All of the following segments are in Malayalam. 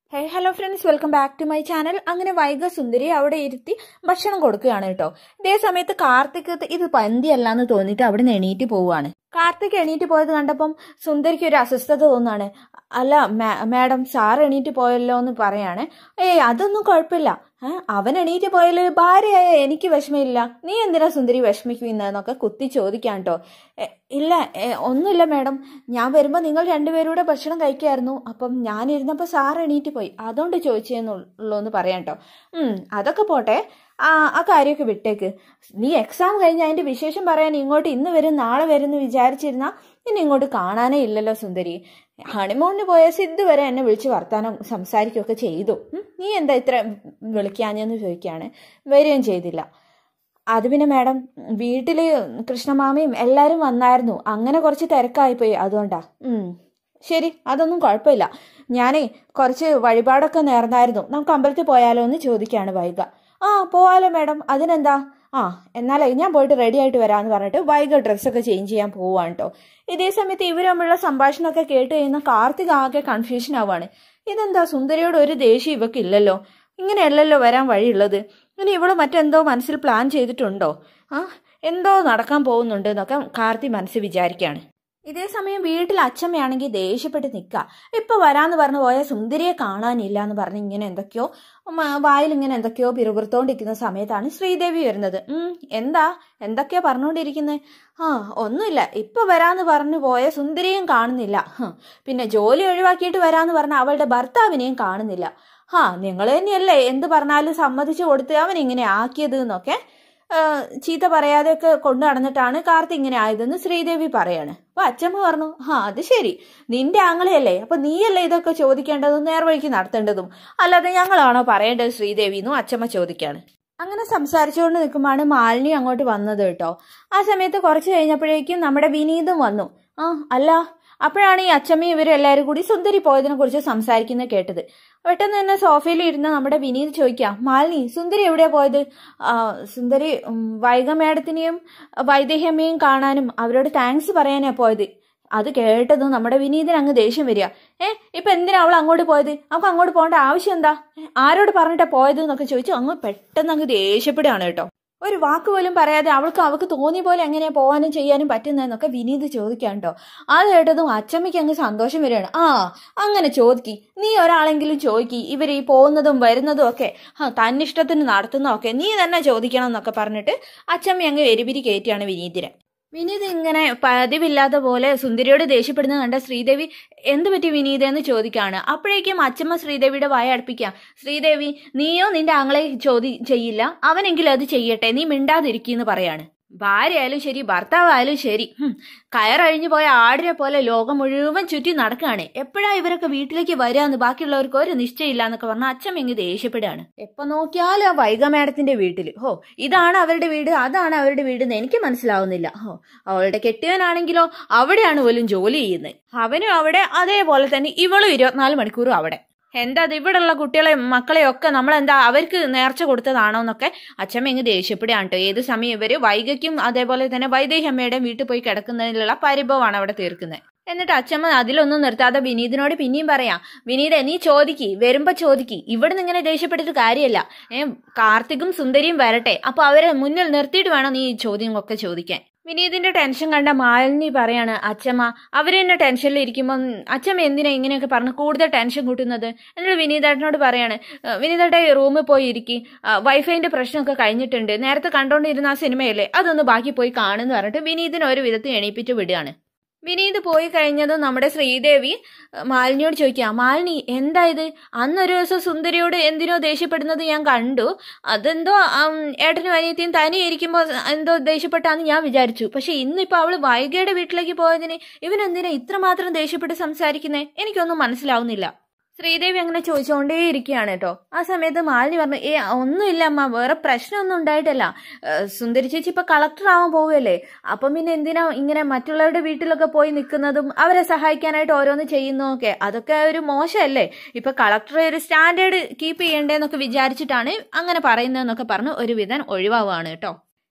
hey hello friends welcome back to my channel അങ്ങനെ വൈഗ സുന്ദരി അവിടെ ഇരുത്തി ഭക്ഷണം കൊടുക്കുകയാണ് കേട്ടോ ഇതേ സമയത്ത് കാർത്തിക് ഇത് പന്തിയല്ല എന്ന് തോന്നിയിട്ട് അവിടെ നിന്ന് എണീറ്റ് പോവുകയാണ് കാർത്തിക് എണീറ്റ് പോയത് കണ്ടപ്പം സുന്ദരിക്ക് ഒരു അസ്വസ്ഥത തോന്നാണ് അല്ല മാഡം സാർ എണീറ്റ് പോയല്ലോ എന്ന് പറയാണ് ഏയ് അതൊന്നും കുഴപ്പമില്ല ഏ, അവൻ എണീറ്റ് പോയാല് ഭാര്യയായ എനിക്ക് വിഷമമില്ല നീ എന്തിനാ സുന്ദരി വിഷമിക്കുന്നതെന്നൊക്കെ കുത്തി ചോദിക്കാൻ കേട്ടോ ഇല്ല ഏ, ഒന്നുമില്ല മാഡം ഞാൻ വരുമ്പോൾ നിങ്ങൾ രണ്ടുപേരൂടെ ഭക്ഷണം കഴിക്കായിരുന്നു അപ്പം ഞാൻ ഇരുന്നപ്പോൾ സാർ എണീറ്റ് പോയി അതുകൊണ്ട് ചോദിച്ചെന്നുള്ളൂ എന്ന് പറയാം കേട്ടോ ഉം, അതൊക്കെ പോട്ടെ ആ ആ കാര്യമൊക്കെ വിട്ടേക്ക് നീ എക്സാം കഴിഞ്ഞ് അതിന്റെ വിശേഷം പറയാൻ ഇങ്ങോട്ട് ഇന്ന് വരും നാളെ വരും എന്ന് വിചാരിച്ചിരുന്ന നിന്നെ ഇങ്ങോട്ട് കാണാനേ ഇല്ലല്ലോ സുന്ദരി ഹണിമൂണിന് പോയ സിദ്ധു വരെ എന്നെ വിളിച്ച് വർത്താനം സംസാരിക്കുകയൊക്കെ ചെയ്തു ഉം, നീ എന്താ ഇത്ര വിളിക്കാഞ്ഞെന്ന് ചോദിക്കുകയാണ് വരികയും ചെയ്തില്ല അത് പിന്നെ മാഡം വീട്ടില് കൃഷ്ണമാമയും എല്ലാവരും വന്നായിരുന്നു അങ്ങനെ കുറച്ച് തിരക്കായിപ്പോയി അതുകൊണ്ടാ ഉം ശരി അതൊന്നും കുഴപ്പമില്ല ഞാനേ കുറച്ച് വഴിപാടൊക്കെ നേർന്നായിരുന്നു നമുക്ക് അമ്പലത്തിൽ പോയാലോ എന്ന് ചോദിക്കുകയാണ് വൈക ആ പോവാലോ മാഡം അതിനെന്താ ആ എന്നാലേ ഞാൻ പോയിട്ട് റെഡി ആയിട്ട് വരാമെന്ന് പറഞ്ഞിട്ട് വൈക ഡ്രസ്സൊക്കെ ചേഞ്ച് ചെയ്യാൻ പോവാണ് കേട്ടോ ഇതേ സമയത്ത് ഇവർ തമ്മിലുള്ള സംഭാഷണമൊക്കെ കേട്ട് കഴിയുന്ന കാർത്തിക് ആകെ കൺഫ്യൂഷൻ ആവാണ് ഇതെന്താ സുന്ദരിയോട് ഒരു ദേഷ്യം ഇവക്കില്ലല്ലോ ഇങ്ങനെയല്ലല്ലോ വരാൻ വഴിയുള്ളത് ഇനി ഇവള് മറ്റെന്തോ മനസ്സിൽ പ്ലാൻ ചെയ്തിട്ടുണ്ടോ ആ എന്തോ നടക്കാൻ പോകുന്നുണ്ട് എന്നൊക്കെ കാർത്തി മനസ്സിൽ വിചാരിക്കുകയാണ് ഇതേ സമയം വീട്ടിൽ അച്ഛമ്മയാണെങ്കിൽ ദേഷ്യപ്പെട്ട് നിൽക്കുക ഇപ്പൊ വരാന്ന് പറഞ്ഞു പോയ സുന്ദരിയെ കാണാനില്ല എന്ന് പറഞ്ഞ് ഇങ്ങനെ എന്തൊക്കെയോ ഉം, വായിൽ ഇങ്ങനെ എന്തൊക്കെയോ പിറുപിറുത്തോണ്ടിരിക്കുന്ന സമയത്താണ് ശ്രീദേവി വരുന്നത് ഉം എന്താ എന്തൊക്കെയാ പറഞ്ഞുകൊണ്ടിരിക്കുന്നത് ആ ഒന്നുമില്ല ഇപ്പൊ വരാന്ന് പറഞ്ഞു പോയ സുന്ദരിയും കാണുന്നില്ല ഹ്, പിന്നെ ജോലി ഒഴിവാക്കിയിട്ട് വരാന്ന് പറഞ്ഞ അവളുടെ ഭർത്താവിനെയും കാണുന്നില്ല ഹാ നിങ്ങൾ തന്നെയല്ലേ എന്ത് പറഞ്ഞാലും സമ്മതിച്ചു കൊടുത്ത് അവൻ ഇങ്ങനെ ആക്കിയത് എന്നൊക്കെ ആ, ചീത്ത പറയാതെയൊക്കെ കൊണ്ടു നടന്നിട്ടാണ് കാർത്തി ഇങ്ങനെ ആയതെന്ന് ശ്രീദേവി പറയാണ് അപ്പൊ അച്ഛമ്മ പറഞ്ഞു ആ അത് ശരി നിന്റെ ആങ്ങളെയല്ലേ അപ്പൊ നീയല്ലേ ഇതൊക്കെ ചോദിക്കേണ്ടതും നേർവഴിക്ക് നടത്തേണ്ടതും അല്ലാതെ ഞങ്ങളാണോ പറയേണ്ടത് ശ്രീദേവി എന്നും അച്ഛമ്മ ചോദിക്കാണ് അങ്ങനെ സംസാരിച്ചുകൊണ്ട് നിൽക്കുമ്പോഴാണ് മാലിനി അങ്ങോട്ട് വന്നത് കേട്ടോ ആ സമയത്ത് കുറച്ച് കഴിഞ്ഞപ്പോഴേക്കും നമ്മുടെ വിനീതും വന്നു ആ അല്ല അപ്പോഴാണ് ഈ അച്ഛമ്മയും ഇവരും എല്ലാവരും കൂടി സുന്ദരി പോയതിനെ കുറിച്ച് സംസാരിക്കുന്നത് കേട്ടത് പെട്ടെന്ന് തന്നെ സോഫയിൽ ഇരുന്ന് നമ്മുടെ വിനീത് ചോദിക്കാം മാലിനി സുന്ദരി എവിടെയാ പോയത് ആ, സുന്ദരി ഉം, വൈഗ മേഡത്തിനെയും വൈദേഹ്യമ്മയും കാണാനും അവരോട് താങ്ക്സ് പറയാനാ പോയത് അത് കേട്ടതും നമ്മുടെ വിനീതിന് അങ്ങ് ദേഷ്യം വരിക ഏ ഇപ്പൊ എന്തിനാ അവൾ അങ്ങോട്ട് പോയത് അവൾക്ക് അങ്ങോട്ട് പോകേണ്ട ആവശ്യം എന്താ ഏ, ആരോട് പറഞ്ഞിട്ടാ പോയത് എന്നൊക്കെ ചോദിച്ചു അങ്ങ് പെട്ടെന്ന് അങ്ങ് ദേഷ്യപ്പെടുകയാണ് കേട്ടോ ഒരു വാക്ക് പോലും പറയാതെ അവൾക്ക് അവൾക്ക് തോന്നിയ പോലെ എങ്ങനെയാ പോകാനും ചെയ്യാനും പറ്റുന്നതെന്നൊക്കെ വിനീത് ചോദിക്കാൻ കേട്ടോ അത് കേട്ടതും അച്ചമ്മയ്ക്ക് അങ്ങ് സന്തോഷം വരികയാണ് ആ അങ്ങനെ ചോദിക്കി നീ ഒരാളെങ്കിലും ചോദിക്കി ഇവർ ഈ പോകുന്നതും വരുന്നതും ഒക്കെ ആ തന്നിഷ്ടത്തിന് നടത്തുന്നതൊക്കെ നീ തന്നെ ചോദിക്കണം എന്നൊക്കെ പറഞ്ഞിട്ട് അച്ചമ്മ അങ്ങ് എരിപിരി കയറ്റിയാണ് വിനീതിനെ വിനീത് ഇങ്ങനെ പതിവില്ലാത്ത പോലെ സുന്ദരിയോട് ദേഷ്യപ്പെടുന്നത് കണ്ട ശ്രീദേവി എന്ത് പറ്റി വിനീത എന്ന് ചോദിക്കാണ് അപ്പോഴേക്കും അച്ഛമ്മ ശ്രീദേവിയുടെ വായ അടുപ്പിക്കാം ശ്രീദേവി നീയോ നിന്റെ ആങ്ങളെ ചോദി ചെയ്യില്ല അവനെങ്കിലും അത് ചെയ്യട്ടെ നീ മിണ്ടാതിരിക്കുന്നു പറയാണ് ഭാര്യ ആയാലും ശരി ഭർത്താവായാലും ശരി ഹും, കയറഴിഞ്ഞു പോയ ആടിനെ പോലെ ലോകം മുഴുവൻ ചുറ്റി നടക്കുകയാണ് എപ്പോഴാ ഇവരൊക്കെ വീട്ടിലേക്ക് വരാന്ന് ബാക്കിയുള്ളവർക്ക് ഒരു നിശ്ചയമില്ല എന്നൊക്കെ പറഞ്ഞ അച്ഛൻ എങ്ങ് ദേഷ്യപ്പെടുകയാണ് എപ്പൊ നോക്കിയാലും ആ വൈഗ മേഡത്തിന്റെ വീട്ടിൽ ഹോ ഇതാണ് അവരുടെ വീട് അതാണ് അവരുടെ വീട് എന്ന് എനിക്ക് മനസ്സിലാവുന്നില്ല ഹോ അവളുടെ കെട്ടിയവനാണെങ്കിലോ അവിടെയാണ് പോലും ജോലി ചെയ്യുന്നത് അവനും അവിടെ അതേപോലെ തന്നെ ഇവളും ഇരുപത്തിനാല് മണിക്കൂറും അവിടെ എന്താ അത് ഇവിടെയുള്ള കുട്ടികളെ മക്കളെ ഒക്കെ നമ്മളെന്താ അവർക്ക് നേർച്ച കൊടുത്തതാണോ എന്നൊക്കെ അച്ഛമ്മ ഇങ്ങ് ദേഷ്യപ്പെടുകയാണ് കേട്ടോ ഏത് സമയം ഇവര് വൈകയ്ക്കും അതേപോലെ തന്നെ വൈദേഹമ്മയുടെ വീട്ടിൽ പോയി കിടക്കുന്നതിനുള്ള പരിഭവമാണ് അവിടെ തീർക്കുന്നത് എന്നിട്ട് അച്ഛമ്മ അതിലൊന്നും നിർത്താതെ വിനീതിനോട് പിന്നെയും പറയാം വിനീത നീ ചോദിക്കി വരുമ്പോ ചോദിക്കി ഇവിടെ നിന്ന് ഇങ്ങനെ ദേഷ്യപ്പെട്ടിട്ട് കാര്യമല്ല ഏ കാർത്തികും സുന്ദരിയും വരട്ടെ അപ്പൊ അവരെ മുന്നിൽ നിർത്തിയിട്ട് വേണം നീ ഈ ചോദ്യങ്ങളൊക്കെ ചോദിക്കാൻ വിനീതിന്റെ ടെൻഷൻ കണ്ട മാലിനി പറയാണ് അച്ഛമ്മ അവരെന്നെ ടെൻഷനിൽ ഇരിക്കുമ്പോൾ അച്ഛമ്മ എന്തിനാ ഇങ്ങനെയൊക്കെ പറഞ്ഞ് കൂടുതൽ ടെൻഷൻ കൂട്ടുന്നത് എന്നിട്ട് വിനീതേട്ടനോട് പറയാണ് "ഏഹ്, വിനീതേട്ട റൂമിൽ പോയി ഇരിക്കി വൈഫൈന്റെ പ്രശ്നമൊക്കെ കഴിഞ്ഞിട്ടുണ്ട് നേരത്തെ കണ്ടോണ്ടിരുന്ന ആ സിനിമയല്ലേ അതൊന്ന് ബാക്കി പോയി കാണുന്നു പറഞ്ഞിട്ട് വിനീതിനെ ഒരു വിധത്തിൽ എണീപ്പിച്ച് വിടുകയാണ് വിനീത് പോയി കഴിഞ്ഞതും നമ്മുടെ ശ്രീദേവി ഏഹ്, മാലിനിയോട് ചോദിക്കുക മാലിനി എന്താ ഇത് അന്നൊരു ദിവസം സുന്ദരിയോട് എന്തിനോ ദേഷ്യപ്പെടുന്നത് ഞാൻ കണ്ടു അതെന്തോ ആം, ഏട്ടനും അനിയത്തിയും തനിയെ ഇരിക്കുമ്പോൾ എന്തോ ദേഷ്യപ്പെട്ടാന്ന് ഞാൻ വിചാരിച്ചു പക്ഷെ ഇന്നിപ്പോ അവള് വൈഗയുടെ വീട്ടിലേക്ക് പോയതിന് ഇവനെന്തിനാ ഇത്രമാത്രം ദേഷ്യപ്പെട്ട് സംസാരിക്കുന്നേ എനിക്കൊന്നും മനസ്സിലാവുന്നില്ല ശ്രീദേവി അങ്ങനെ ചോദിച്ചുകൊണ്ടേ ഇരിക്കുകയാണ് കേട്ടോ ആ സമയത്ത് മാലിനി പറഞ്ഞു ഏ ഒന്നുമില്ല അമ്മ വേറെ പ്രശ്നമൊന്നും ഉണ്ടായിട്ടല്ല ഏഹ്, സുന്ദരി ചേച്ചി ഇപ്പൊ കളക്ടർ ആവാൻ പോവുകയല്ലേ അപ്പം പിന്നെ എന്തിനാ ഇങ്ങനെ മറ്റുള്ളവരുടെ വീട്ടിലൊക്കെ പോയി നിൽക്കുന്നതും അവരെ സഹായിക്കാനായിട്ട് ഓരോന്ന് ചെയ്യുന്നതൊക്കെ അതൊക്കെ ഒരു മോശമല്ലേ ഇപ്പൊ കളക്ടർ ഒരു സ്റ്റാൻഡേർഡ് കീപ്പ് ചെയ്യണ്ടേന്നൊക്കെ വിചാരിച്ചിട്ടാണ് അങ്ങനെ പറയുന്നതെന്നൊക്കെ പറഞ്ഞ് ഒരുവിധം ഒഴിവാവുകയാണ് കേട്ടോ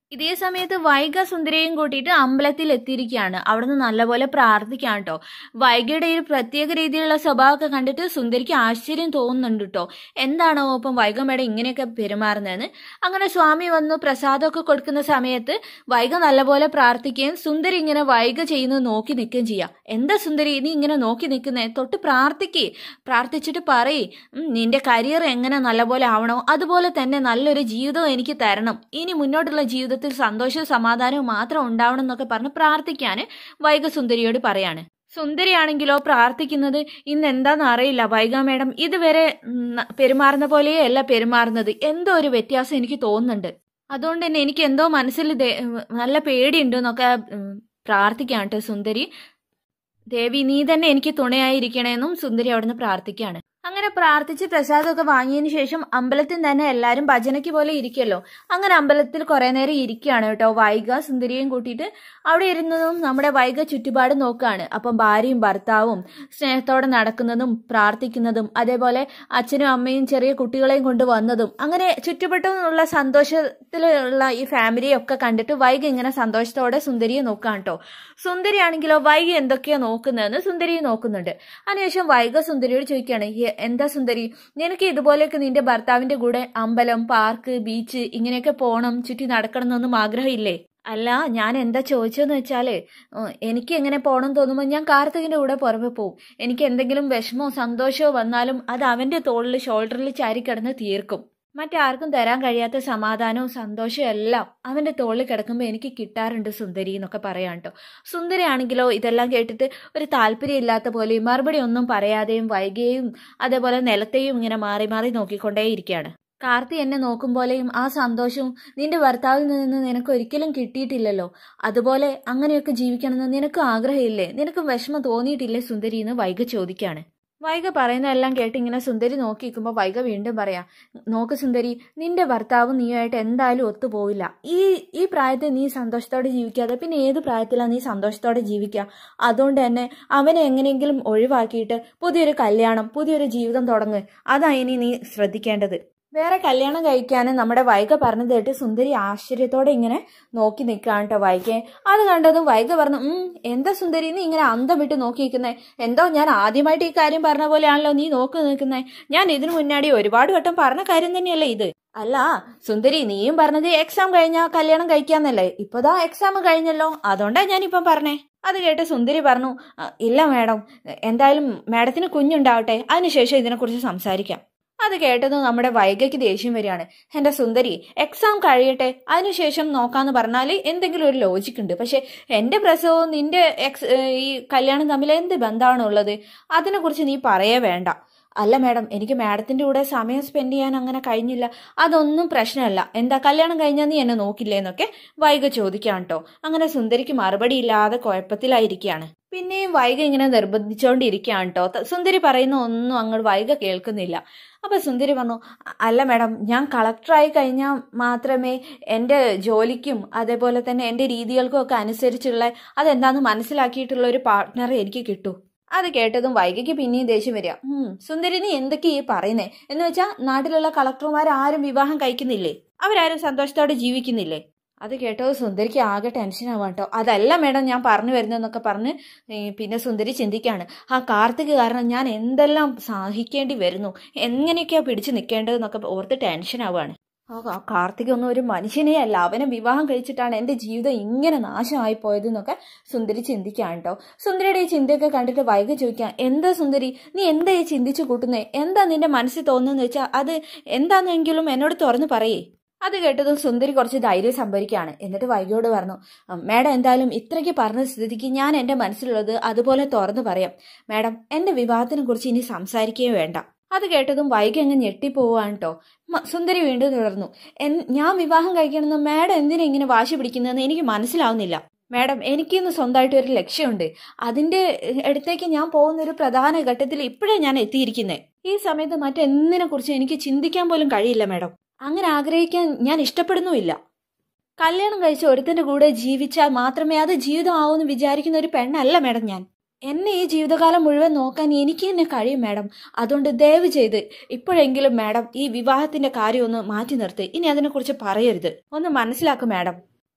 ഇതേ സമയത്ത് വൈഗ സുന്ദരിയും കൂട്ടിയിട്ട് അമ്പലത്തിൽ എത്തിയിരിക്കുകയാണ് അവിടുന്ന് നല്ലപോലെ പ്രാർത്ഥിക്കാം കേട്ടോ വൈഗയുടെ ഒരു പ്രത്യേക രീതിയിലുള്ള സ്വഭാവമൊക്കെ കണ്ടിട്ട് സുന്ദരിക്ക് ആശ്ചര്യം തോന്നുന്നുണ്ട് കേട്ടോ എന്താണോ ഇപ്പം വൈഗ മേഡം ഇങ്ങനെയൊക്കെ പെരുമാറുന്നതെന്ന് അങ്ങനെ സ്വാമി വന്നു പ്രസാദമൊക്കെ കൊടുക്കുന്ന സമയത്ത് വൈഗ നല്ലപോലെ പ്രാർത്ഥിക്കുകയും സുന്ദരി ഇങ്ങനെ വൈഗ ചെയ്യുന്നത് നോക്കി നിൽക്കുകയും ചെയ്യാം എന്താ സുന്ദരി നീ ഇങ്ങനെ നോക്കി നിൽക്കുന്നേ തൊട്ട് പ്രാർത്ഥിക്കേ പ്രാർത്ഥിച്ചിട്ട് പറയേ നിന്റെ കരിയർ എങ്ങനെ നല്ലപോലെ ആവണോ അതുപോലെ തന്നെ നല്ലൊരു ജീവിതം എനിക്ക് തരണം ഇനി മുന്നോട്ടുള്ള ജീവിതത്തിൽ സന്തോഷവും സമാധാനവും മാത്രം ഉണ്ടാവണം എന്നൊക്കെ പറഞ്ഞ് പ്രാർത്ഥിക്കാൻ വൈഗ സുന്ദരിയോട് പറയാണ് സുന്ദരിയാണെങ്കിലോ പ്രാർത്ഥിക്കുന്നത് ഇന്ന് എന്താണെന്ന് അറിയില്ല വൈഗ മേഡം ഇതുവരെ ഉം, പെരുമാറുന്ന പോലെയേ അല്ല പെരുമാറുന്നത് എന്തോ ഒരു വ്യത്യാസം എനിക്ക് തോന്നുന്നുണ്ട് അതുകൊണ്ട് തന്നെ എനിക്ക് എന്തോ മനസ്സിൽ ദേ- നല്ല പേടിയുണ്ട് എന്നൊക്കെ ഉം, പ്രാർത്ഥിക്കാം കേട്ടോ സുന്ദരി ദേവി നീ തന്നെ എനിക്ക് തുണയായിരിക്കണേന്നും സുന്ദരി അവിടുന്ന് പ്രാർത്ഥിക്കുകയാണ് അങ്ങനെ പ്രാർത്ഥിച്ച് പ്രസാദമൊക്കെ വാങ്ങിയതിന് ശേഷം അമ്പലത്തിൽ തന്നെ എല്ലാവരും ഭജനയ്ക്ക് പോലെ ഇരിക്കുമല്ലോ അങ്ങനെ അമ്പലത്തിൽ കുറേ നേരം ഇരിക്കുകയാണ് കേട്ടോ വൈഗ സുന്ദരിയും കൂട്ടിയിട്ട് അവിടെ ഇരുന്നതും നമ്മുടെ വൈഗ ചുറ്റുപാട് നോക്കുകയാണ് അപ്പം ഭാര്യയും ഭർത്താവും സ്നേഹത്തോടെ നടക്കുന്നതും പ്രാർത്ഥിക്കുന്നതും അതേപോലെ അച്ഛനും അമ്മയും ചെറിയ കുട്ടികളെയും കൊണ്ട് വന്നതും അങ്ങനെ ചുറ്റുപറ്റുമുള്ള സന്തോഷത്തിലുള്ള ഈ ഫാമിലിയൊക്കെ കണ്ടിട്ട് വൈഗ ഇങ്ങനെ സന്തോഷത്തോടെ സുന്ദരിയെ നോക്കുകയാണ് കേട്ടോ സുന്ദരിയാണെങ്കിലോ വൈഗ എന്തൊക്കെയാ നോക്കുന്നതെന്ന് സുന്ദരിയെ നോക്കുന്നുണ്ട് അതിനുശേഷം വൈഗ സുന്ദരിയോട് ചോദിക്കുകയാണ് "ഏ, എന്താ സുന്ദരി നിനക്ക് ഇതുപോലെയൊക്കെ നിന്റെ ഭർത്താവിന്റെ കൂടെ അമ്പലം പാർക്ക് ബീച്ച് ഇങ്ങനെയൊക്കെ പോകണം ചുറ്റി നടക്കണം എന്നൊന്നും ആഗ്രഹമില്ലേ അല്ല ഞാൻ എന്താ ചോദിച്ചതെന്ന് വെച്ചാല് ഉം, എനിക്ക് എങ്ങനെ പോകണം തോന്നുമ്പോൾ ഞാൻ കാർത്തികിന്റെ കൂടെ പുറമെ പോവും എനിക്ക് എന്തെങ്കിലും വിഷമോ സന്തോഷമോ വന്നാലും അത് അവന്റെ തോളിൽ ഷോൾഡറിൽ ചാരിക്കിടന്ന് തീർക്കും മറ്റാർക്കും തരാൻ കഴിയാത്ത സമാധാനവും സന്തോഷവും എല്ലാം അവന്റെ തോളിൽ കിടക്കുമ്പോൾ എനിക്ക് കിട്ടാറുണ്ട് സുന്ദരി എന്നൊക്കെ പറയാം കേട്ടോ സുന്ദരി ആണെങ്കിലോ ഇതെല്ലാം കേട്ടിട്ട് ഒരു താല്പര്യമില്ലാത്ത പോലെയും മറുപടി ഒന്നും പറയാതെയും വൈകിയും അതേപോലെ നിലത്തെയും ഇങ്ങനെ മാറി മാറി നോക്കിക്കൊണ്ടേയിരിക്കുകയാണ് കാർത്തി എന്നെ നോക്കും പോലെയും ആ സന്തോഷവും നിന്റെ ഭർത്താവിൽ നിന്ന് നിനക്ക് ഒരിക്കലും കിട്ടിയിട്ടില്ലല്ലോ അതുപോലെ അങ്ങനെയൊക്കെ ജീവിക്കണമെന്ന് നിനക്കും ആഗ്രഹമില്ലേ നിനക്കും വിഷമം തോന്നിയിട്ടില്ലേ സുന്ദരി എന്ന് വൈഗ ചോദിക്കാണ് വൈഗ പറയുന്നതെല്ലാം കേട്ട് ഇങ്ങനെ സുന്ദരി നോക്കി നിൽക്കുമ്പോൾ വൈഗ വീണ്ടും പറയാം നോക്ക് സുന്ദരി നിന്റെ ഭർത്താവും നീയുമായിട്ട് എന്തായാലും ഒത്തുപോവില്ല ഈ ഈ പ്രായത്തിൽ നീ സന്തോഷത്തോടെ ജീവിക്കാതെ പിന്നെ ഏത് പ്രായത്തിലാണ് നീ സന്തോഷത്തോടെ ജീവിക്കുക അതുകൊണ്ട് തന്നെ അവനെ എങ്ങനെയെങ്കിലും ഒഴിവാക്കിയിട്ട് പുതിയൊരു കല്യാണം പുതിയൊരു ജീവിതം തുടങ്ങ് അതാ ഇനി നീ ശ്രദ്ധിക്കേണ്ടത് വേറെ കല്യാണം കഴിക്കാനും നമ്മുടെ വൈഗ പറഞ്ഞത് കേട്ട് സുന്ദരി ആശ്ചര്യത്തോടെ ഇങ്ങനെ നോക്കി നിൽക്കുകയാണ് കേട്ടോ വൈഗയെ അത് കണ്ടതും വൈഗ പറഞ്ഞു ഉം എന്താ സുന്ദരി നീ ഇങ്ങനെ അന്തം വിട്ട് നോക്കി നിൽക്കുന്നേ എന്തോ ഞാൻ ആദ്യമായിട്ട് ഈ കാര്യം പറഞ്ഞ പോലെയാണല്ലോ നീ നോക്കി നിൽക്കുന്നേ ഞാൻ ഇതിനു മുന്നാടി ഒരുപാട് വട്ടം പറഞ്ഞ കാര്യം തന്നെയല്ലേ ഇത് അല്ല സുന്ദരി നീയും പറഞ്ഞത് എക്സാം കഴിഞ്ഞാ കല്യാണം കഴിക്കാന്നല്ലേ ഇപ്പതാ എക്സാം കഴിഞ്ഞല്ലോ അതുകൊണ്ടാ ഞാനിപ്പം പറഞ്ഞേ അത് കേട്ട് സുന്ദരി പറഞ്ഞു "ആ, ഇല്ല മാഡം എന്തായാലും മാഡത്തിന് കുഞ്ഞുണ്ടാവട്ടെ അതിനുശേഷം ഇതിനെക്കുറിച്ച് സംസാരിക്കാം അത് കേട്ടത് നമ്മുടെ വൈഗയ്ക്ക് ദേഷ്യം വരികയാണ് എന്റെ സുന്ദരി എക്സാം കഴിയട്ടെ അതിനുശേഷം നോക്കാന്ന് പറഞ്ഞാൽ എന്തെങ്കിലും ഒരു ലോജിക് ഉണ്ട് പക്ഷെ എന്റെ പ്രസവവും നിന്റെ എക്സ് ഈ കല്യാണം തമ്മിൽ എന്ത് ബന്ധമാണുള്ളത് അതിനെക്കുറിച്ച് നീ പറയേ വേണ്ട അല്ല മാഡം എനിക്ക് മാഡത്തിന്റെ കൂടെ സമയം സ്പെൻഡ് ചെയ്യാൻ അങ്ങനെ കഴിഞ്ഞില്ല അതൊന്നും പ്രശ്നമല്ല എന്താ കല്യാണം കഴിഞ്ഞാൽ നീ എന്നെ നോക്കില്ലേ എന്നൊക്കെ വൈഗ ചോദിക്കാം കേട്ടോ അങ്ങനെ സുന്ദരിക്ക് മറുപടി ഇല്ലാതെ കുഴപ്പത്തിലായിരിക്കുകയാണ് പിന്നെയും വൈഗ ഇങ്ങനെ നിർബന്ധിച്ചുകൊണ്ടിരിക്കുകയാണ് കേട്ടോ സുന്ദരി പറയുന്ന ഒന്നും അങ്ങോട്ട് വൈഗ കേൾക്കുന്നില്ല അപ്പൊ സുന്ദരി പറഞ്ഞു "അ- അല്ല മാഡം ഞാൻ കളക്ടറായി കഴിഞ്ഞാൽ മാത്രമേ എൻ്റെ ജോലിക്കും അതേപോലെ തന്നെ എൻ്റെ രീതികൾക്കും ഒക്കെ അനുസരിച്ചുള്ള അതെന്താന്ന് മനസ്സിലാക്കിയിട്ടുള്ള ഒരു പാർട്ട്ണറെ എനിക്ക് കിട്ടൂ അത് കേട്ടതും വൈകിക്ക് പിന്നെയും ദേഷ്യം വരിക ഉം സുന്ദരി നീ എന്തൊക്കെയാ ഈ പറയുന്നേ എന്ന് വെച്ചാൽ നാട്ടിലുള്ള കളക്ടർമാർ ആരും വിവാഹം കഴിക്കുന്നില്ലേ അവരാരും സന്തോഷത്തോടെ ജീവിക്കുന്നില്ലേ അത് കേട്ടോ സുന്ദരിക്ക് ആകെ ടെൻഷൻ ആവാം കേട്ടോ അതല്ല മേഡം ഞാൻ പറഞ്ഞു വരുന്നതെന്നൊക്കെ പറഞ്ഞ് ഏ, പിന്നെ സുന്ദരി ചിന്തിക്കാണ് ആ കാർത്തിക് കാരണം ഞാൻ എന്തെല്ലാം സഹിക്കേണ്ടി വരുന്നു എങ്ങനെയൊക്കെയാ പിടിച്ചു നിൽക്കേണ്ടതെന്നൊക്കെ ഓർത്ത് ടെൻഷൻ ആവുകയാണ് ആ കാ- കാർത്തിക് ഒന്നും ഒരു മനുഷ്യനേ അല്ല അവനെ വിവാഹം കഴിച്ചിട്ടാണ് എൻ്റെ ജീവിതം ഇങ്ങനെ നാശമായി പോയത് എന്നൊക്കെ സുന്ദരി ചിന്തിക്കാൻ കേട്ടോ സുന്ദരിയുടെ ഈ ചിന്തയൊക്കെ കണ്ടിട്ട് വൈകി ചോദിക്കാം എന്താ സുന്ദരി നീ എന്താ ഈ ചിന്തിച്ചു കൂട്ടുന്നേ എന്താ നിന്റെ മനസ്സിൽ തോന്നുന്നതെന്ന് വെച്ചാൽ അത് എന്താണെന്നെങ്കിലും എന്നോട് തുറന്നു പറയേ അത് കേട്ടതും സുന്ദരി കുറച്ച് ധൈര്യം സംഭരിക്കുകയാണ് എന്നിട്ട് വൈകിയോട് പറഞ്ഞു "ഉം, മാഡം എന്തായാലും ഇത്രയ്ക്ക് പറഞ്ഞ സ്ഥിതിക്ക് ഞാൻ എൻ്റെ മനസ്സിലുള്ളത് അതുപോലെ തുറന്നു പറയാം മാഡം എൻ്റെ വിവാഹത്തിനെ കുറിച്ച് ഇനി സംസാരിക്കുകയും വേണ്ട അത് കേട്ടതും വൈകി അങ്ങ് ഞെട്ടിപ്പോവാണ് കേട്ടോ സുന്ദരി വീണ്ടും തുടർന്നു "എൻ- ഞാൻ വിവാഹം കഴിക്കണമെന്ന് മാഡം എന്തിനാ ഇങ്ങനെ വാശി പിടിക്കുന്നതെന്ന് എനിക്ക് മനസ്സിലാവുന്നില്ല മാഡം എനിക്കിന്ന് സ്വന്തമായിട്ട് ഒരു ലക്ഷ്യമുണ്ട് അതിന്റെ അടുത്തേക്ക് ഞാൻ പോകുന്ന ഒരു പ്രധാന ഘട്ടത്തിൽ ഇപ്പോഴേ ഞാൻ എത്തിയിരിക്കുന്നത് ഈ സമയത്ത് മറ്റെന്തിനെ കുറിച്ച് എനിക്ക് ചിന്തിക്കാൻ പോലും കഴിയില്ല മാഡം അങ്ങനെ ആഗ്രഹിക്കാൻ ഞാൻ ഇഷ്ടപ്പെടുന്നുമില്ല കല്യാണം കഴിച്ച ഒരുത്തന്റെ കൂടെ ജീവിച്ചാൽ മാത്രമേ അത് ജീവിതമാവൂന്ന് വിചാരിക്കുന്ന ഒരു പെണ്ണല്ല മാഡം ഞാൻ എന്നെ ഈ ജീവിതകാലം മുഴുവൻ നോക്കാൻ എനിക്ക് തന്നെ കഴിയും മാഡം അതുകൊണ്ട് ദയവ് ചെയ്ത് ഇപ്പോഴെങ്കിലും മാഡം ഈ വിവാഹത്തിന്റെ കാര്യം ഒന്ന് മാറ്റി നിർത്തി ഇനി അതിനെക്കുറിച്ച് പറയരുത് ഒന്ന് മനസ്സിലാക്കും മാഡം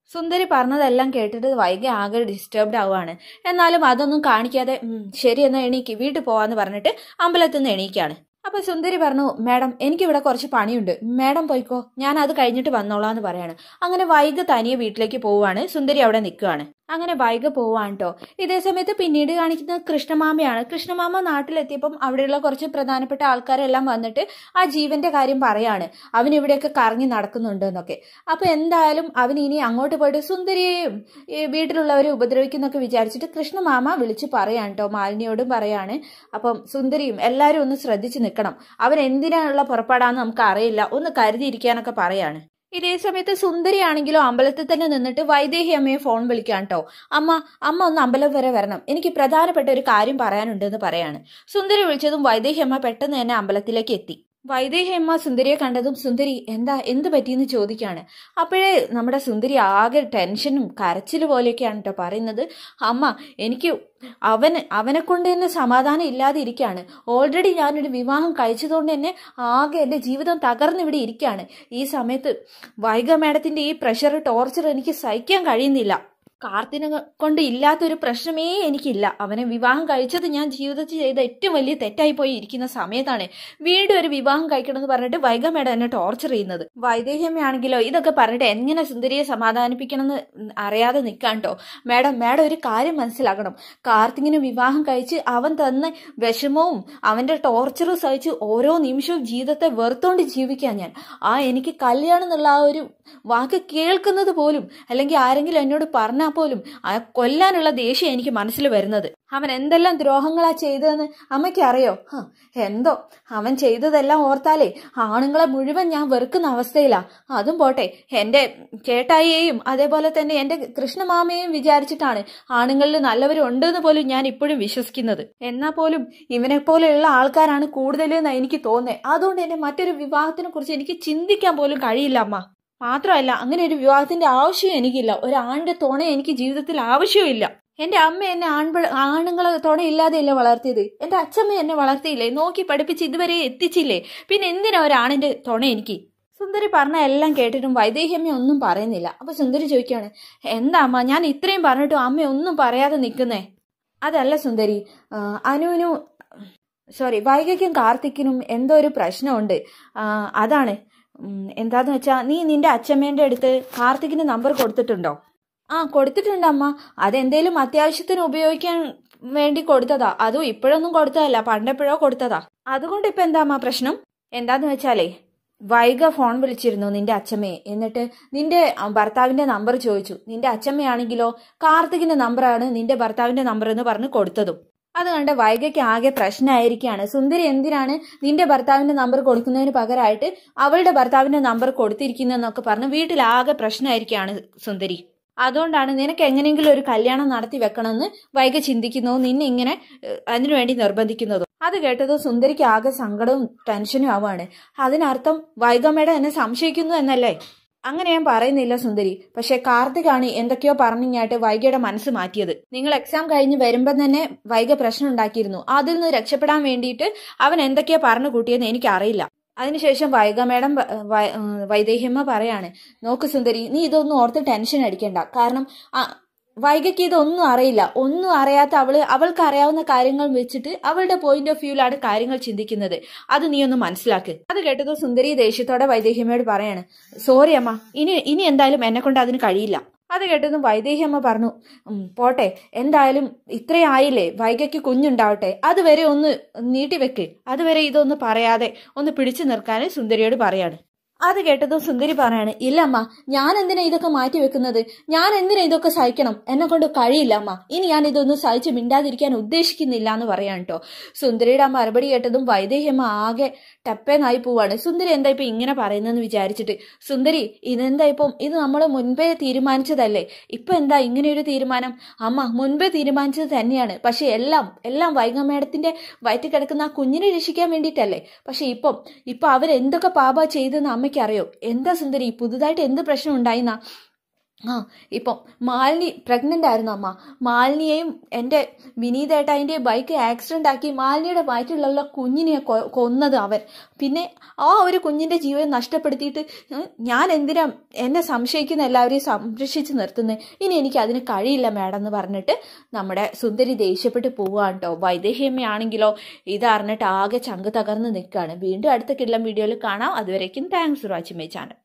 സുന്ദരി പറഞ്ഞതെല്ലാം കേട്ടിട്ട് വൈകി ആകെ ഡിസ്റ്റർബ്ഡ് ആവുകയാണ് എന്നാലും അതൊന്നും കാണിക്കാതെ "ഉം, ശരി എന്നാ എണീക്ക് വീട്ടിൽ പോവാന്ന് പറഞ്ഞിട്ട് അമ്പലത്തിൽ നിന്ന് എണീക്കാണ് അപ്പൊ സുന്ദരി പറഞ്ഞു മാഡം എനിക്കിവിടെ കുറച്ച് പണിയുണ്ട് മാഡം പോയിക്കോ ഞാൻ അത് കഴിഞ്ഞിട്ട് വന്നോളാന്ന് പറയാണ് അങ്ങനെ വൈകി തനിയെ വീട്ടിലേക്ക് പോവാണ് സുന്ദരി അവിടെ നിൽക്കുകയാണ് അങ്ങനെ വൈകി പോവാണ് കേട്ടോ ഇതേ സമയത്ത് പിന്നീട് കാണിക്കുന്നത് കൃഷ്ണമാമയാണ് കൃഷ്ണമാമ നാട്ടിലെത്തിയപ്പം അവിടെയുള്ള കുറച്ച് പ്രധാനപ്പെട്ട ആൾക്കാരെല്ലാം വന്നിട്ട് ആ ജീവന്റെ കാര്യം പറയാണ് അവൻ ഇവിടെയൊക്കെ കറങ്ങി നടക്കുന്നുണ്ട് എന്നൊക്കെ അപ്പൊ എന്തായാലും അവൻ ഇനി അങ്ങോട്ട് പോയിട്ട് സുന്ദരിയെയും ഈ വീട്ടിലുള്ളവരെ ഉപദ്രവിക്കുന്നൊക്കെ വിചാരിച്ചിട്ട് കൃഷ്ണമാമ വിളിച്ച് പറയാണ് കേട്ടോ മാലിനിയോടും പറയാണ് അപ്പം സുന്ദരിയും എല്ലാവരും ഒന്ന് ശ്രദ്ധിച്ച് നിൽക്കണം അവൻ എന്തിനാനുള്ള പുറപ്പാടാന്ന് നമുക്ക് അറിയില്ല ഒന്ന് കരുതിയിരിക്കാനൊക്കെ പറയാണ് ഇതേ സമയത്ത് സുന്ദരിയാണെങ്കിലോ അമ്പലത്തിൽ തന്നെ നിന്നിട്ട് വൈദേഹി അമ്മയെ ഫോൺ വിളിക്കാൻ കേട്ടോ അമ്മ അമ്മ ഒന്ന് അമ്പലം വരെ വരണം എനിക്ക് പ്രധാനപ്പെട്ട ഒരു കാര്യം പറയാനുണ്ടെന്ന് പറയാണ് സുന്ദരി വിളിച്ചതും വൈദേഹി അമ്മ പെട്ടെന്ന് തന്നെ അമ്പലത്തിലേക്ക് എത്തി വൈദേഹി അമ്മ സുന്ദരിയെ കണ്ടതും സുന്ദരി എന്താ എന്ത് പറ്റിയെന്ന് ചോദിക്കാണ് അപ്പോഴേ നമ്മുടെ സുന്ദരി ആകെ ടെൻഷനും കരച്ചിൽ പോലെയൊക്കെയാണ് കേട്ടോ പറയുന്നത് അമ്മ എനിക്ക് അവന് അവനെ കൊണ്ട് തന്നെ സമാധാനം ഇല്ലാതെ ഇരിക്കുകയാണ് ഓൾറെഡി ഞാനൊരു വിവാഹം കഴിച്ചതുകൊണ്ട് തന്നെ ആകെ എൻ്റെ ജീവിതം തകർന്നിവിടെ ഇരിക്കുകയാണ് ഈ സമയത്ത് വൈഗ മാഡത്തിൻ്റെ ഈ പ്രഷർ ടോർച്ചർ എനിക്ക് സഹിക്കാൻ കഴിയുന്നില്ല കാർത്തിനെ കൊണ്ട് ഇല്ലാത്തൊരു പ്രശ്നമേ എനിക്കില്ല അവനെ വിവാഹം കഴിച്ചത് ഞാൻ ജീവിതത്തിൽ ചെയ്ത ഏറ്റവും വലിയ തെറ്റായി പോയി ഇരിക്കുന്ന സമയത്താണ് വീണ്ടും ഒരു വിവാഹം കഴിക്കണമെന്ന് പറഞ്ഞിട്ട് വൈഗ മേഡം എന്നെ ടോർച്ചർ ചെയ്യുന്നത് വൈദേഹ്യമ്മയാണെങ്കിലോ ഇതൊക്കെ പറഞ്ഞിട്ട് എങ്ങനെ സുന്ദരിയെ സമാധാനിപ്പിക്കണമെന്ന് അറിയാതെ നിൽക്കാൻ കേട്ടോ മാഡം മാഡം ഒരു കാര്യം മനസ്സിലാക്കണം കാർത്തികിന് വിവാഹം കഴിച്ച് അവൻ തന്ന വിഷമവും അവന്റെ ടോർച്ചറും സഹിച്ച് ഓരോ നിമിഷവും ജീവിതത്തെ വെറുത്തോണ്ട് ജീവിക്കാൻ ഞാൻ ആ എനിക്ക് കല്യാണം എന്നുള്ള ആ ഒരു വാക്ക് കേൾക്കുന്നത് പോലും അല്ലെങ്കിൽ ആരെങ്കിലും എന്നോട് പറഞ്ഞാൽ പോലും ആ കൊല്ലാനുള്ള ദേഷ്യം എനിക്ക് മനസ്സിൽ വരുന്നത് അവൻ എന്തെല്ലാം ദ്രോഹങ്ങളാ ചെയ്തതെന്ന് അമ്മയ്ക്ക് അറിയോ ഹ, എന്തോ അവൻ ചെയ്തതെല്ലാം ഓർത്താലേ ആണുങ്ങളെ മുഴുവൻ ഞാൻ വെറുക്കുന്ന അവസ്ഥയിലാ അതും പോട്ടെ എന്റെ ചേട്ടായിയെയും അതേപോലെ തന്നെ എന്റെ കൃഷ്ണമാമയെയും വിചാരിച്ചിട്ടാണ് ആണുങ്ങളിൽ നല്ലവരും ഉണ്ടെന്ന് പോലും ഞാൻ ഇപ്പോഴും വിശ്വസിക്കുന്നത് എന്നാ പോലും ഇവനെ പോലെയുള്ള ആൾക്കാരാണ് കൂടുതലെന്ന് എനിക്ക് തോന്നുന്നത് അതുകൊണ്ട് എന്നെ മറ്റൊരു വിവാഹത്തിനെ കുറിച്ച് എനിക്ക് ചിന്തിക്കാൻ പോലും കഴിയില്ല അമ്മ മാത്രമല്ല അങ്ങനെ ഒരു വിവാഹത്തിന്റെ ആവശ്യം എനിക്കില്ല ഒരു ആണിന്റെ തുണ എനിക്ക് ജീവിതത്തിൽ ആവശ്യമില്ല എന്റെ അമ്മ എന്നെ ആൺപ ആണുങ്ങളെ തുണയില്ലാതെയല്ല വളർത്തിയത് എന്റെ അച്ഛമ്മ എന്നെ വളർത്തിയില്ലേ നോക്കി പഠിപ്പിച്ച് ഇതുവരെ എത്തിച്ചില്ലേ പിന്നെ എന്തിനാ ഒരു ആണിന്റെ തുണ എനിക്ക് സുന്ദരി പറഞ്ഞ എല്ലാം കേട്ടിട്ടും വൈദേഹ്യമ്മ ഒന്നും പറയുന്നില്ല അപ്പൊ സുന്ദരി ചോദിക്കുകയാണ് എന്താ അമ്മ ഞാൻ ഇത്രയും പറഞ്ഞിട്ടും അമ്മ ഒന്നും പറയാതെ നിൽക്കുന്നേ അതല്ല സുന്ദരി ആ, അനുവിനു സോറി വൈകയ്ക്കും കാർത്തിക്കിനും എന്തോ ഒരു പ്രശ്നമുണ്ട് ആ, അതാണ് ഉം, എന്താന്ന് വെച്ചാ നീ നിന്റെ അച്ഛമ്മേന്റെ അടുത്ത് കാർത്തിക്കിന് നമ്പർ കൊടുത്തിട്ടുണ്ടോ ആ കൊടുത്തിട്ടുണ്ട് അമ്മ അതെന്തേലും അത്യാവശ്യത്തിന് ഉപയോഗിക്കാൻ വേണ്ടി കൊടുത്തതാ അതും ഇപ്പോഴൊന്നും കൊടുത്തതല്ല പണ്ടെപ്പോഴോ കൊടുത്തതാ അതുകൊണ്ട് ഇപ്പൊ എന്താ അമ്മ പ്രശ്നം എന്താന്ന് വെച്ചാലേ വൈഗ ഫോൺ വിളിച്ചിരുന്നു നിന്റെ അച്ഛമ്മയെ എന്നിട്ട് നിന്റെ ഭർത്താവിന്റെ നമ്പർ ചോദിച്ചു നിന്റെ അച്ഛമ്മയാണെങ്കിലോ കാർത്തികിന്റെ നമ്പറാണ് നിന്റെ ഭർത്താവിന്റെ നമ്പർ എന്ന് പറഞ്ഞ് കൊടുത്തതും അത് കണ്ട് വൈഗയ്ക്ക് ആകെ പ്രശ്നമായിരിക്കുകയാണ് സുന്ദരി എന്തിനാണ് നിന്റെ ഭർത്താവിന്റെ നമ്പർ കൊടുക്കുന്നതിന് പകരമായിട്ട് അവളുടെ ഭർത്താവിന്റെ നമ്പർ കൊടുത്തിരിക്കുന്നതെന്നൊക്കെ പറഞ്ഞ് വീട്ടിലാകെ പ്രശ്നമായിരിക്കുകയാണ് സുന്ദരി അതുകൊണ്ടാണ് നിനക്ക് എങ്ങനെയെങ്കിലും ഒരു കല്യാണം നടത്തി വെക്കണമെന്ന് വൈകി ചിന്തിക്കുന്നതും നിന്നെ ഇങ്ങനെ ഏഹ്, അതിനുവേണ്ടി നിർബന്ധിക്കുന്നതും അത് കേട്ടത് സുന്ദരിക്ക് ആകെ സങ്കടവും ടെൻഷനും ആവാണ് അതിനർത്ഥം വൈഗമ്മയുടെ എന്നെ സംശയിക്കുന്നു എന്നല്ലേ അങ്ങനെ ഞാൻ പറയുന്നില്ല സുന്ദരി പക്ഷെ കാർത്തികാണ് എന്തൊക്കെയോ പറഞ്ഞിങ്ങായിട്ട് വൈഗയുടെ മനസ്സ് മാറ്റിയത് നിങ്ങൾ എക്സാം കഴിഞ്ഞ് വരുമ്പോൾ തന്നെ വൈഗ പ്രശ്നം ഉണ്ടാക്കിയിരുന്നു അതിൽ നിന്ന് രക്ഷപ്പെടാൻ വേണ്ടിയിട്ട് അവൻ എന്തൊക്കെയോ പറഞ്ഞു കൂട്ടിയെന്ന് എനിക്കറിയില്ല അതിനുശേഷം വൈഗ മേഡം വ- വൈ- ഉം, വൈദേഹിയമ്മ പറയാണ് നോക്ക് സുന്ദരി നീ ഇതൊന്നും ഓർത്ത് ടെൻഷൻ അടിക്കണ്ട കാരണം ആ, വൈഗയ്ക്ക് ഇതൊന്നും അറിയില്ല ഒന്നും അറിയാത്ത അവള് അവൾക്ക് അറിയാവുന്ന കാര്യങ്ങൾ വെച്ചിട്ട് അവളുടെ പോയിന്റ് ഓഫ് വ്യൂവിലാണ് കാര്യങ്ങൾ ചിന്തിക്കുന്നത് അത് നീ ഒന്ന് മനസ്സിലാക്ക് അത് കേട്ടത് സുന്ദരി ദേഷ്യത്തോടെ വൈദേഹിയമ്മയോട് പറയാണ് സോറി അമ്മ ഇനി ഇനി എന്തായാലും എന്നെ കൊണ്ട് അതിന് കഴിയില്ല അത് കേട്ടതും വൈദേഹിയമ്മ പറഞ്ഞു "ഉം, പോട്ടെ എന്തായാലും ഇത്രയും ആയില്ലേ വൈകയ്ക്ക് കുഞ്ഞുണ്ടാവട്ടെ അതുവരെ ഒന്ന് നീട്ടിവെക്ക് അതുവരെ ഇതൊന്ന് പറയാതെ ഒന്ന് പിടിച്ചു നിർക്കാൻ സുന്ദരിയോട് പറയാണ് അത് കേട്ടതും സുന്ദരി പറയാണ് ഇല്ലമ്മ ഞാൻ എന്തിനാ ഇതൊക്കെ മാറ്റി വെക്കുന്നത് ഞാൻ എന്തിനാ ഇതൊക്കെ സഹിക്കണം എന്നെ കൊണ്ട് കഴിയില്ല അമ്മ ഇനി ഞാൻ ഇതൊന്നും സഹിച്ച് മിണ്ടാതിരിക്കാൻ ഉദ്ദേശിക്കുന്നില്ല എന്ന് പറയാൻ കേട്ടോ സുന്ദരിയുടെ ആ മറുപടി കേട്ടതും വൈദേഹ്യമ്മ ആകെ ടപ്പേന്നായി പോവാണ് സുന്ദരി എന്താ ഇപ്പൊ ഇങ്ങനെ പറയുന്നതെന്ന് വിചാരിച്ചിട്ട് സുന്ദരി ഇതെന്താ ഇപ്പം ഇത് നമ്മൾ മുൻപേ തീരുമാനിച്ചതല്ലേ ഇപ്പൊ എന്താ ഇങ്ങനെ ഒരു തീരുമാനം അമ്മ മുൻപേ തീരുമാനിച്ചത് തന്നെയാണ് പക്ഷെ എല്ലാം എല്ലാം വൈഗ മേഡത്തിന്റെ വയറ്റിൽ കിടക്കുന്ന ആ കുഞ്ഞിനെ രക്ഷിക്കാൻ വേണ്ടിയിട്ടല്ലേ പക്ഷെ ഇപ്പം ഇപ്പൊ അവരെന്തൊക്കെ പാപ ചെയ്തെന്ന് അമ്മയ്ക്ക് അറിയോ എന്താ സുന്ദരി പുതുതായിട്ട് എന്ത് പ്രശ്നം ഉണ്ടായിന്നാ ആ ഇപ്പം മാലിനി പ്രഗ്നന്റ് ആയിരുന്നു അമ്മ മാലിനിയെയും എൻ്റെ വിനീതേട്ടായിൻ്റെ ബൈക്ക് ആക്സിഡന്റ് ആക്കി മാലിനിയുടെ വയറ്റിലുള്ള കുഞ്ഞിനെ കൊ- കൊന്നത് അവൻ പിന്നെ ആ ഒരു കുഞ്ഞിന്റെ ജീവൻ നഷ്ടപ്പെടുത്തിയിട്ട് ഉം, ഞാൻ എന്തിനാ എന്നെ സംശയിക്കുന്ന എല്ലാവരെയും സംരക്ഷിച്ച് നിർത്തുന്നത് ഇനി എനിക്ക് അതിന് കഴിയില്ല മാഡം എന്ന് പറഞ്ഞിട്ട് നമ്മുടെ സുന്ദരി ദേഷ്യപ്പെട്ട് പോവുകയാണ് കേട്ടോ വൈദേഹിയമ്മയാണെങ്കിലോ ഇത് അറിഞ്ഞിട്ട് ആകെ ചങ്ക് തകർന്ന് നിൽക്കുകയാണ് വീണ്ടും അടുത്ത കിള്ളം വീഡിയോയിൽ കാണാം അതുവരേക്കും thanks for watching my channel